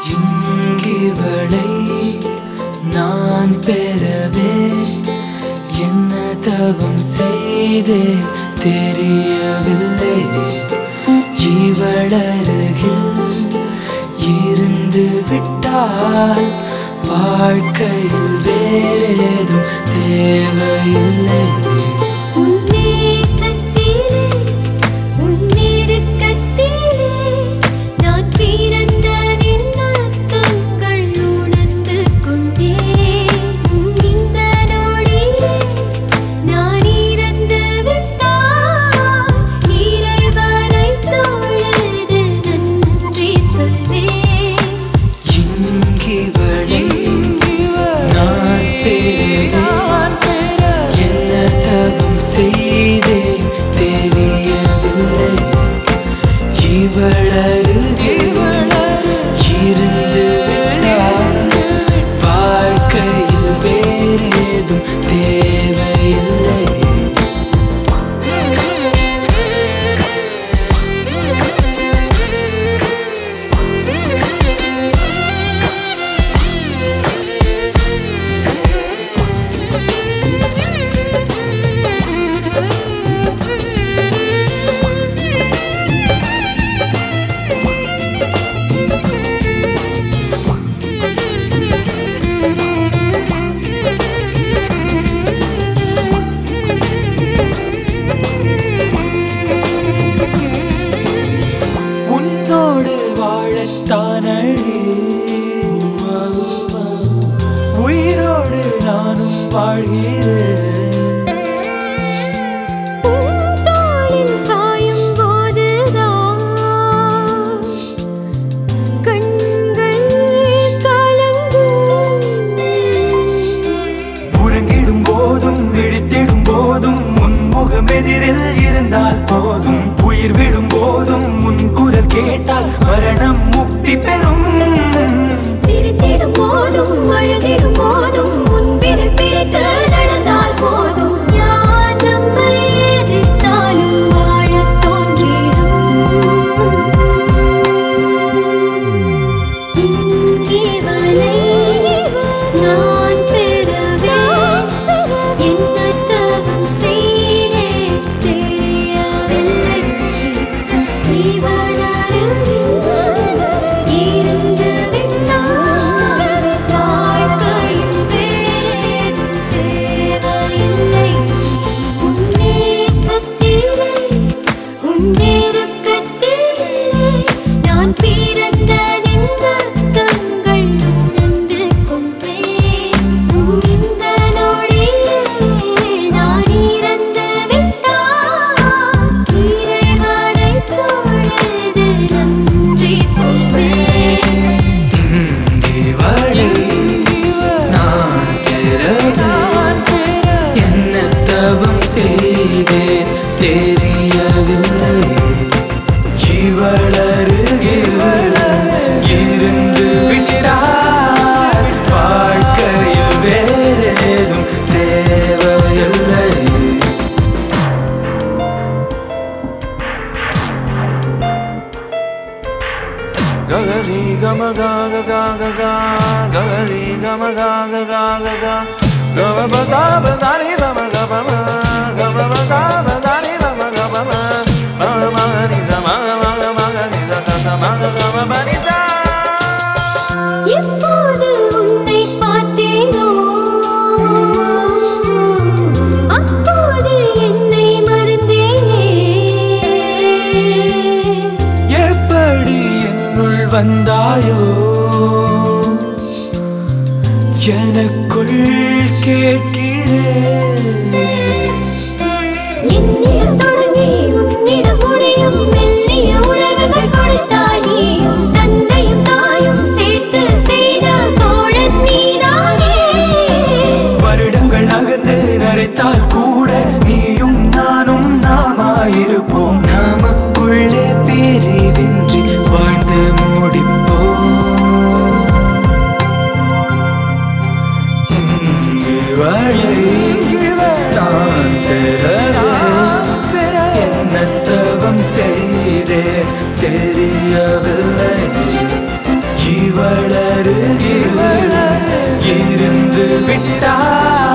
இங்கிவளை நான் பெறவே என்ன தவம் செய்தேன் தெரியவில்லை இவளருகில் இருந்து விட்டால் வாழ்க்கையில் வேறேதும் தேவையில்லை உன் நேசத்திலே, உன் நெருக்கத்திலே, நான் பிறந்த நின் அர்த்தங்கள் உணர்ந்து கொண்டேன். இந்த நொடியே நான் இறந்து விட்டால், இறைவனைத் தொழுது நன்றி சொல்வேன். இங்கிவளை நான் பெறுவேன் என்ன தவம் செய்தேன் தெரியவில்லை இவளருகில் இருந்து விட்டால் வாழ்க்கையில் வேறேதும் தேவையில்லை உன்னோடு வாழத்தானடி உயிரோடு நானும் வாழ்கிறேன் உன் தோளில் சாயும் போதுதான் கண்கள் கலங்கும் உறங்கிடும் போதும் விழித்திடும் போதும் உன் முகம் எதிரில் இருந்தால் போதும் உயிர் விடும் போதும் உன் குரல் கேட்டால் மரணம் முக்தி பெறும் சிரித்திடும் போதும் அழுதிடும் போதும் உன் விரல் பிடித்து நடந்தால் போதும் யார் நம்மை எதிர்த்தாலும் வாழத் தோன்றிடும் இவனை நான் பெறவே என்ன தவம் செய்தேன் தெரியவில்லை இவனருகில் இருந்து விட்டால் வாழ்க்கையில் வேறேதும் தேவையில்லை உன் நேசத்திலே, உன் நெருக்கத்திலே நான் பிறந்த நின் அர்த்தங்கள் உணர்ந்து கொண்டேன். இந்த நொடியே நான் இறந்து விட்டால் இறைவனைத் தொழுது நன்றி சொல்வேன். இவளை நான் பெறவே என்ன தவம் செய்தேன் தெரியவில்லை இவளருகில் இருந்து விட்டால் வாழ்க்கையில் வேறேதும் தேவையில்லை Gagari gama gaga gaga ga Gagari gama gaga gaga ga Gama ba sa ba sa ni ba ma ga ba ma Gama ba sa ba sa ni ba ma ga ba ma Ma ga ma ga ni sa ma ga ma ga ma ga ni sa sa sa ma ga ga ma ba ni sa எப்போது உன்னை பார்த்தேனோ அப்போது என்னை மறந்தேனே எப்படி என்னுள் வந்தாயோ எனக்குள் கேட்கிறேன் என்னிடம் தொடங்கி உன்னிடம் முடியும் மெல்லிய உணர்வுகள் கொடுத்தாய் நீயும் தந்தையும் தாயும் சேர்த்து செய்த தோழன் நீதானே வருடங்கள் நகர்ந்து நரைத்தால் கூட நீயும் நானும் நாமாயிருப்போம் நமக்குள்ளே பிரிவின்றி வாழ்ந்து முடிப்போம் இங்கு வழி நான் பெறவே என்ன தவம் செய்தேன் தெரியவில்லை ஜீவ இவளருகில் இருந்து விட்டால்